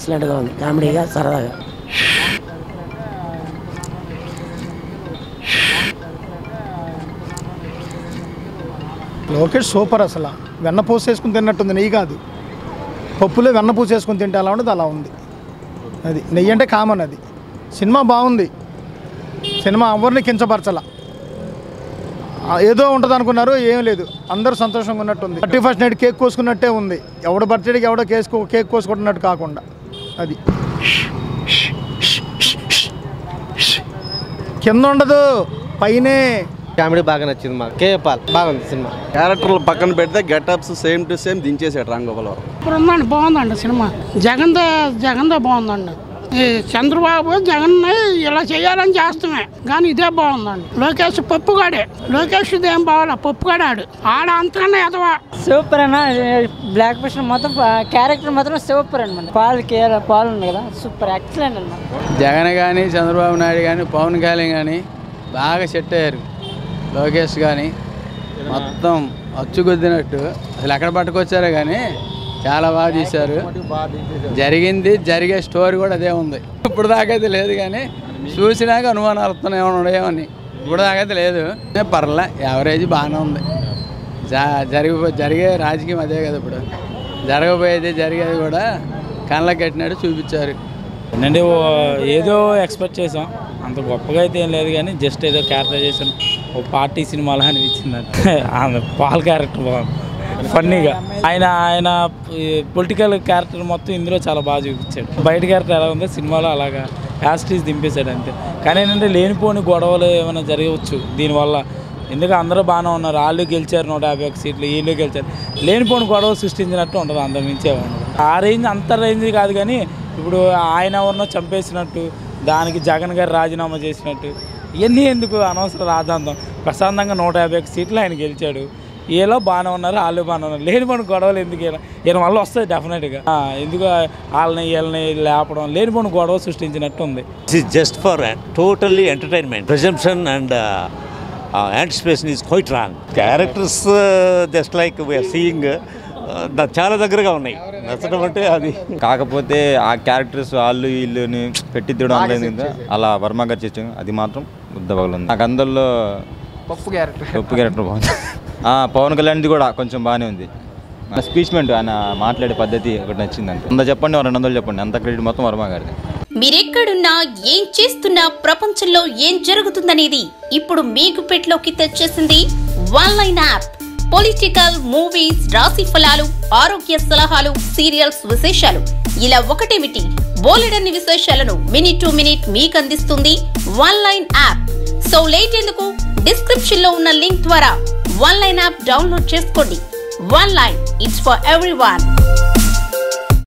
ఎక్సలెంట్గా ఉంది కామెడీగా సరదాగా లోకేష్ సూపర్ అసలు వెన్న పూసేసుకుని తిన్నట్టుంది నెయ్యి కాదు పప్పులో వెన్న పూసేసుకుని తింటే ఎలా ఉండదు అలా ఉంది అది నెయ్యి అంటే కామన్ అది సినిమా బాగుంది సినిమా ఎవరిని కించపరచాల ఆ, ఏదో ఉంటుంది అనుకున్నారు ఏం లేదు అందరూ సంతోషంగా ఉన్నట్టుంది థర్టీ ఫస్ట్ నైట్ కేక్ కోసుకున్నట్టే ఉంది ఎవడ బర్త్డేకి ఎవడో కేక్ కేక్ కోసుకుంటున్నట్టు కాకుండా అది కింద ఉండదు పైనే కామెడీ బాగా నచ్చింది మాకు కేపాల్ బాగుంది సినిమా క్యారెక్టర్లు పక్కన పెడితే గెటప్స్ సేమ్ టు సేమ్ దించేసాడు రామ్ గోపాల్ వర్మ ఇప్పుడు ఉందండి బాగుందండి సినిమా జగన్దే జగన్దే బాగుందండి ఈ చంద్రబాబు జగన్ ఇలా చేయాలని చేస్తామే కానీ ఇదే బాగుందండి లోకేష్ పప్పుగాడే లోకేష్ ఇదేం బాగాలే పప్పుగాడే ఆడు ఆడ అంతకన్నా ఎదవా సూపర్ అన్న బ్లాక్ బస్టర్ మొత్తం క్యారెక్టర్ మాత్రం సూపర్ అనమాట పాలు కేర పాలు ఉంది కదా సూపర్ ఎక్సలెంట్ అనమాట జగన్ కానీ చంద్రబాబు నాయుడు కానీ పవన్ కళ్యాణ్ కానీ బాగా సెట్ అయ్యారు లోకేష్ కానీ మొత్తం అచ్చుకొద్దినట్టు అసలు ఎక్కడ పట్టుకొచ్చారో కానీ చాలా బాగా తీశారు జరిగింది జరిగే స్టోరీ కూడా అదే ఉంది ఇప్పుడు దాకైతే లేదు కానీ చూసినాక అనుమానాలు వస్తున్నాయి ఏమైనా ఉన్నాయేమని ఇప్పుడు దాకైతే లేదు ఏ పర్లే యావరేజ్ బాగానే ఉంది జా జరిగిపో జరిగే రాజకీయం అదే కదా ఇప్పుడు జరగబోయేది జరిగేది కూడా కళ్ళకి కట్టినట్టు చూపించారు అంటే ఓ- ఏదో ఎక్స్పెక్ట్ చేసాం అంత గొప్పగా అయితే ఏం లేదు కానీ జస్ట్ ఏదో క్యారెక్టరైజేషన్ ఓ పార్టీ సినిమాలో అనిపించింది అంతే ఆమె పాల్ క్యారెక్టర్ బాగుంది ఫన్నీగా ఆయన ఆయన పొలిటికల్ క్యారెక్టర్ మొత్తం ఇందులో చాలా బాగా చూపించాడు బయట క్యారెక్టర్ ఎలా ఉందో సినిమాలో అలాగా యాస్టీస్ దింపేశాడు అంతే కానీ ఏంటంటే లేనిపోని గొడవలు ఏమైనా జరగవచ్చు దీనివల్ల ఎందుకంటే అందరూ బాగానే ఉన్నారు వాళ్ళు గెలిచారు నూట యాభై ఒక సీట్లు వీళ్ళు గెలిచారు లేనిపోని గొడవలు సృష్టించినట్టు ఉంటుంది అంత మించే ఉండదు ఆ రేంజ్ అంత రేంజ్ కాదు కానీ ఇప్పుడు ఆయన ఎవరినో చంపేసినట్టు దానికి జగన్ గారు రాజీనామా చేసినట్టు ఇవన్నీ ఎందుకు అనవసర రాద్ధాంతం ప్రశాంతంగా నూట యాభై ఒక సీట్లు ఆయన గెలిచాడు ఏలో బాగానే ఉన్నారు వాళ్ళు బాగానే ఉన్నారు లేనిపోని గొడవలు ఎందుకు ఈయన ఈయన వల్ల వస్తుంది డెఫినెట్గా ఆ, ఎందుకు వాళ్ళని వీళ్ళని లేపడం లేనిపోని గొడవ సృష్టించినట్టు ఉంది This is just for uh, totally entertainment. Presumption and uh, uh, anticipation is quite wrong. Characters, uh, just like we are seeing, uh, ద- చాలా దగ్గరగా ఉన్నాయి నచ్చడం అంటే అది కాకపోతే ఆ క్యారెక్టర్స్ వాళ్ళు వీళ్ళని పెట్టి తీయడం అనేది ఉంది. అలా వర్మ గారు చేసాం అది మాత్రం ఉద్దబగలుంది నాకు అందరిలో పప్పు క్యారెక్టర్ పప్పు క్యారెక్టర్ బాగుంది ఆ, పవన్ కళ్యాణ్ది కూడా కొంచెం బాగానే ఉంది స్పీచ్మెంట్ ఆయన మాట్లాడే పద్ధతి ఒకటి నచ్చింది అంతే వంద చెప్పండి రెండు వందలు చెప్పండి అంత క్రెడిట్ మొత్తం వర్మ గారిది మీరెక్కడున్నా ఏం చేస్తున్నా ప్రపంచంలో ఏం జరుగుతుందనేది ఇప్పుడు మీ గుప్పెట్లోకి తెచ్చేసింది one line app political movies రాశి ఫలాలు ఆరోగ్య సలహాలు సీరియల్స్ విశేషాలు ఇలా ఒకటేమిటి బోలెడన్ని విశేషాలను మినిట్ టు మినిట్ మీకు అందిస్తుంది one line app so late ఎందుకు డిస్క్రిప్షన్ లో ఉన్న లింక్ ద్వారా వన్ లైన్ యాప్ డౌన్లోడ్ చేసుకోండి one line it's for every